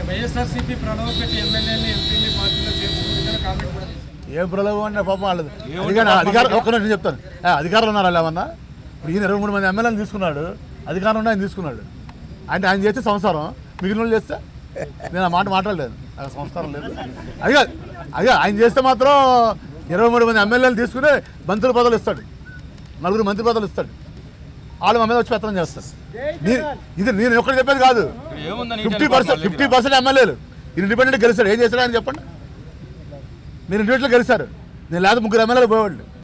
వైఎస్ఆర్సీపీ ప్రలోభ పెట్టి ఎమ్మెల్యేని ఎంపీని పార్టీలో చేర్చుకుంటుందని కామెంట్ కూడా చేశారు ఏం ప్రలోభం అంటే పాపం వాళ్ళది అధికారం అధికారం ఒక్క నిమిషం చెప్తాను ఏ, అధికారులు ఉన్నారు వాళ్ళు ఏమన్నా ఇప్పుడు ఈయన ఇరవై మూడు మంది ఎమ్మెల్యేలు తీసుకున్నాడు అధికారం ఉండి ఆయన తీసుకున్నాడు అంటే ఆయన చేస్తే సంసారం మిగిలిన వాళ్ళు చేస్తే నేను ఆ మాట మాట్లాడలేదు నాకు సంస్కారం లేదు అదిగా అదిగా ఆయన చేస్తే మాత్రం ఇరవై మూడు మంది ఎమ్మెల్యేలు తీసుకుని మంత్రి పదవులు ఇస్తాడు నలుగురు మంత్రి పదవులు ఇస్తాడు వాళ్ళు మా మీద వచ్చి పెత్తనం చేస్తారు నీ- ఇది నేను ఒక్కటి చెప్పేది కాదు ఫిఫ్టీ పర్సెంట్ ఫిఫ్టీ పర్సెంట్ ఎమ్మెల్యేలు ఇండిపెండెంట్ గెలిచాడు ఏం చేశాడు అని చెప్పండి మీరు ఇండివిజువల్ గెలిచారు నేను లేదా ముగ్గురు ఎమ్మెల్యేలు పోయేవాళ్ళు